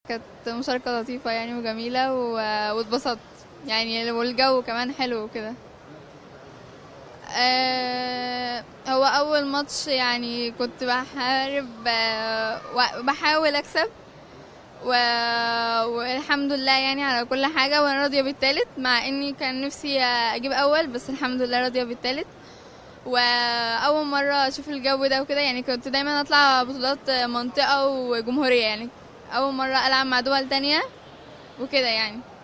كانت مشاركة لطيفة يعني وجميلة و- واتبسطت يعني والجو كمان حلو وكده آه، هو أول ماتش يعني كنت بحارب آه، وبحاول أكسب و... والحمد لله يعني على كل حاجة وأنا راضية بالتالت مع إني كان نفسي أجيب أول بس الحمد لله راضية بالتالت وأول مرة أشوف الجو ده وكده يعني كنت دايما أطلع بطولات منطقة وجمهورية يعني أول مرة ألعب مع دول تانية وكده يعني